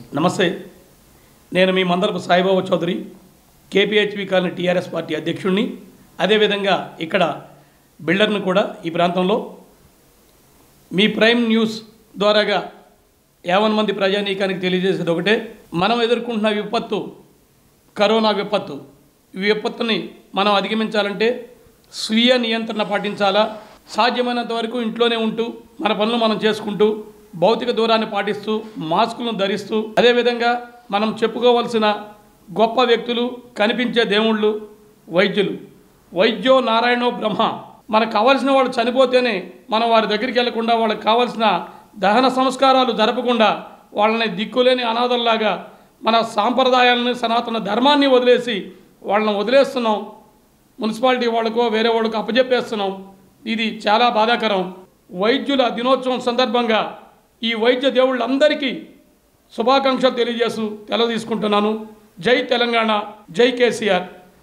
నమస్తే నేను మీ Mandarapu Saibaba Chowdary KPHB colony TRS party అధ్యక్షుడిని అదేవిధంగా ఇక్కడ బిల్డర్ను కూడా ఈ ప్రాంతంలో మీ ప్రైమ్ న్యూస్ ద్వారాగా యావన్ మంది ప్రజానీకానికి తెలియజేసేది ఒకటే మనం ఎదుర్కొంటున్న విపత్తు కరోనా విపత్తు ఈ విపత్తుని మనం అధిగమించాలంటే స్వీయ నియంత్రణ పాటించాలా సాధ్యమైనంత వరకు ఇంట్లోనే ఉంటూ మన పనులు మనం చేసుకుంటూ భౌతిక దూరాన్ని పాటిస్తూ మాస్కులను ధరిస్తూ అదేవిధంగా మనం చెప్పుకోవాల్సిన గొప్ప వ్యక్తులు కనిపించే దేవుళ్ళు వైద్యులు వైద్యో నారాయణో బ్రహ్మ మనకు కావాల్సిన వాళ్ళు చనిపోతేనే మనం వారి దగ్గరికి వెళ్లకుండా వాళ్ళకి కావాల్సిన దహన సంస్కారాలు జరపకుండా వాళ్ళని దిక్కులేని అనాథల్లాగా మన సాంప్రదాయాలను సనాతన ధర్మాన్ని వదిలేసి వాళ్ళని వదిలేస్తున్నాం మున్సిపాలిటీ వాళ్ళకో వేరే వాళ్ళకో అప్పజెప్పేస్తున్నాం ఇది చాలా బాధాకరం వైద్యుల దినోత్సవం సందర్భంగా ఈ వైద్య దేవుళ్ళందరికీ శుభాకాంక్షలు తెలియజేస్తూ తెల తీసుకుంటున్నాను జై తెలంగాణ జై కేసీఆర్